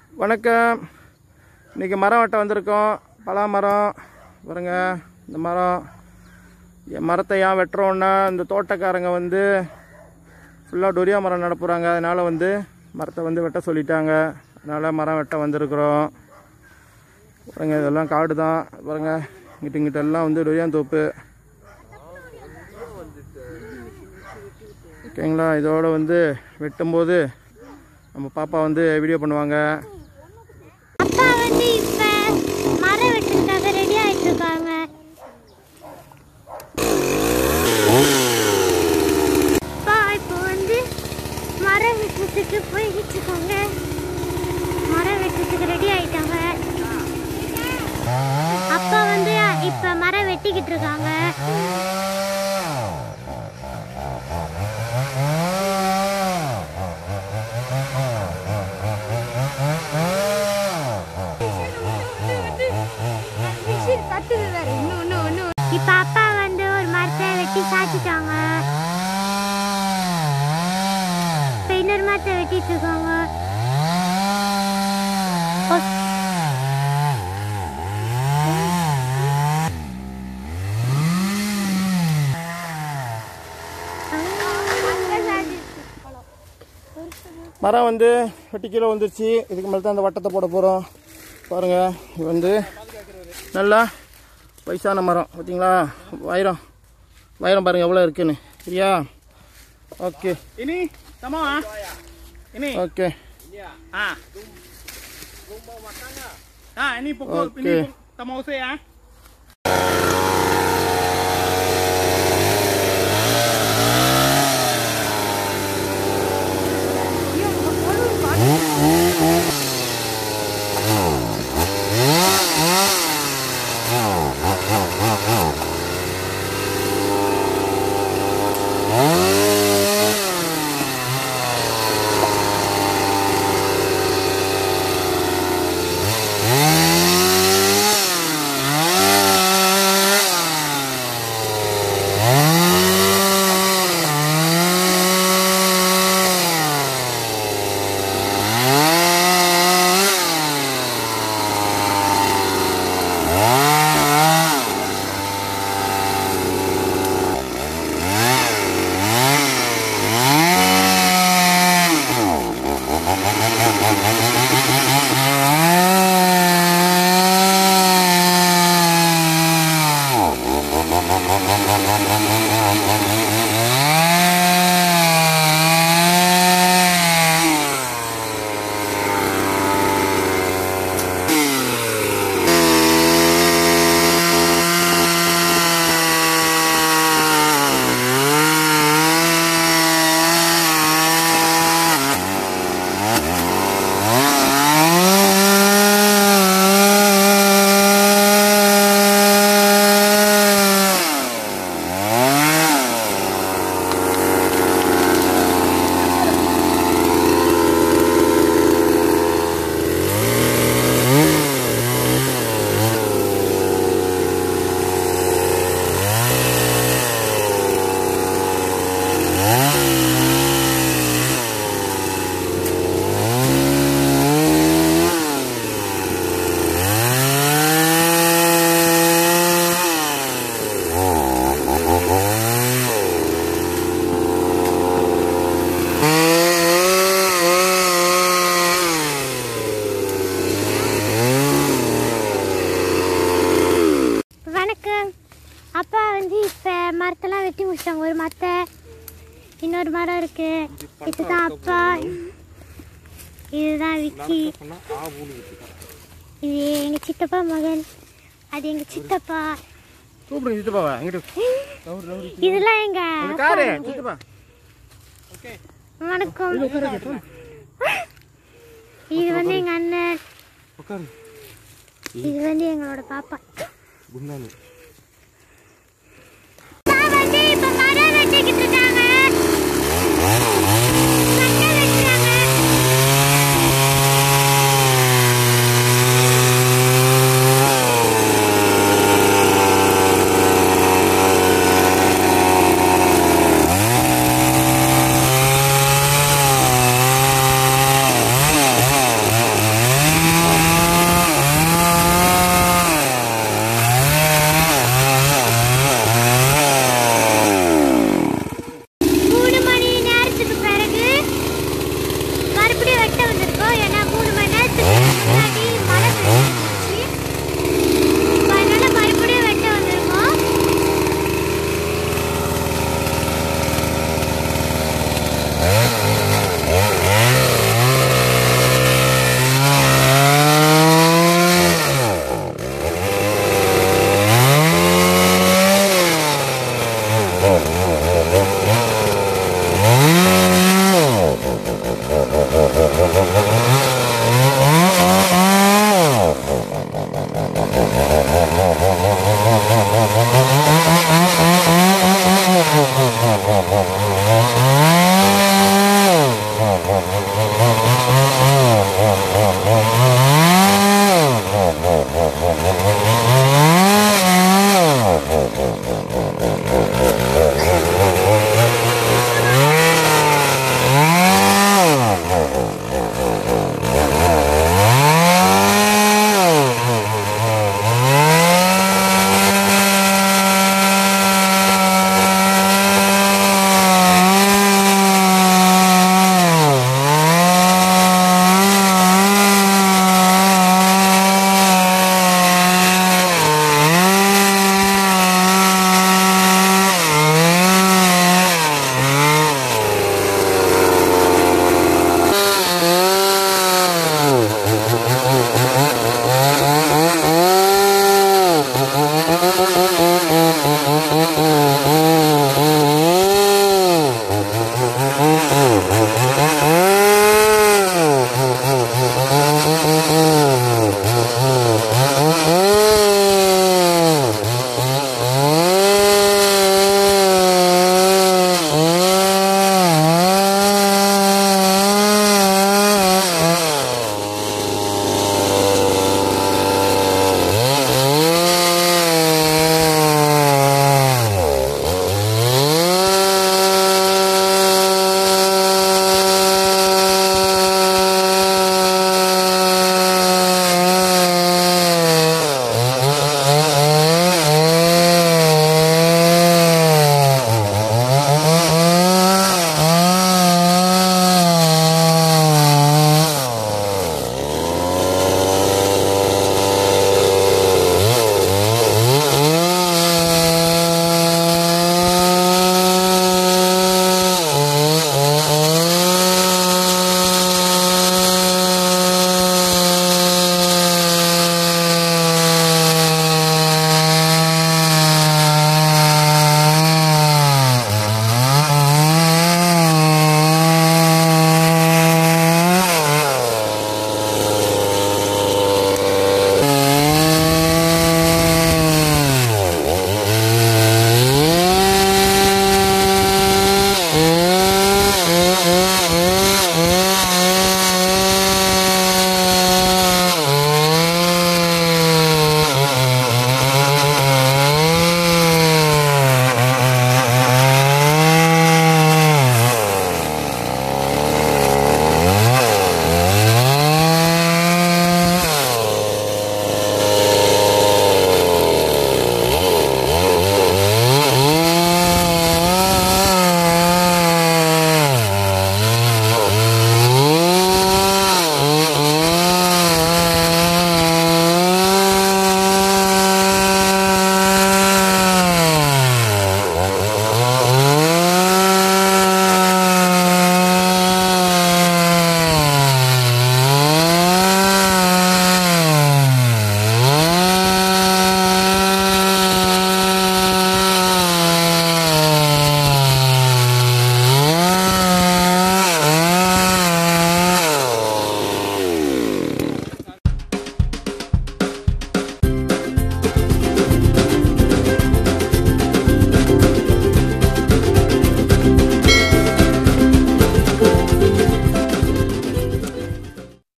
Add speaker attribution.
Speaker 1: வணக்கம் இன்றைக்கி மரம் வெட்ட வந்திருக்கோம் பலா மரம் பாருங்க இந்த மரம் என் மரத்தை ஏன் வெட்டுறோன்னா இந்த தோட்டக்காரங்க வந்து ஃபுல்லாக டொரியா மரம் நட போகிறாங்க அதனால் வந்து மரத்தை வந்து வெட்ட சொல்லிட்டாங்க அதனால் மரம் வெட்ட வந்திருக்கிறோம் பாருங்க இதெல்லாம் காடு தான் பாருங்க இங்கிட்ட இங்கிட்ட எல்லாம் வந்து டொரியான் தோப்பு ஓகேங்களா இதோட வந்து வெட்டும்போது நம்ம பாப்பா வந்து வீடியோ பண்ணுவாங்க
Speaker 2: அப்பா வந்து இப்ப மரம் வெட்டுறதுக்காக ரெடி ஆயிட்டு இருக்காங்க அப்பா இப்போ வந்து மரம் வெட்டுறதுக்கு போய்கிட்டு இருக்காங்க மரம் வெட்டுறதுக்கு ரெடி ஆயிட்டாங்க அப்பா வந்து இப்ப மரம் வெட்டிக்கிட்டு இருக்காங்க இப்ப அப்பா வந்து ஒரு மரத்தை வெட்டி சாச்சிட்டாங்க இப்ப இன்னொரு மரத்தை வெட்டிட்டு இருக்காங்க ஓ-
Speaker 1: மரம் வந்து வெட்டி கீழே வந்துருச்சு இதுக்கு மேலே தான் அந்த வட்டத்தை போட போகிறோம் பாருங்கள் இது வந்து நல்லா வயசான மரம் பார்த்தீங்களா வைரம் வைரம் பாருங்கள் எவ்வளோ இருக்குன்னு சரியா okay
Speaker 3: Ini sama ah. Ini.
Speaker 1: Okay
Speaker 3: Ah. Ah, ini pukul
Speaker 1: Oke.
Speaker 3: ini kamu usah ya.
Speaker 2: வணக்கம் அப்பா வந்து இப்ப மரத்தெல்லாம் வெட்டி முடிச்சிட்டாங்க ஒரு மரத்தை இன்னொரு மரம் இருக்கு இதுதான் அப்பா இதுதான் விக்கி இது எங்க சித்தப்பா மகன் அது எங்க சித்தப்பா
Speaker 1: கூப்பிடுங்க சித்தப்பாவா எங்கிட்ட
Speaker 2: இதெல்லாம் எங்க
Speaker 1: இந்த
Speaker 2: அப்பா
Speaker 1: காரு
Speaker 2: தம்பி.
Speaker 1: சித்தப்பா
Speaker 2: வணக்கம் இது வந்து எங்க அண்ணன்
Speaker 1: உட்காரு
Speaker 2: இது வந்து எங்களோட பாப்பா
Speaker 1: குண்டானு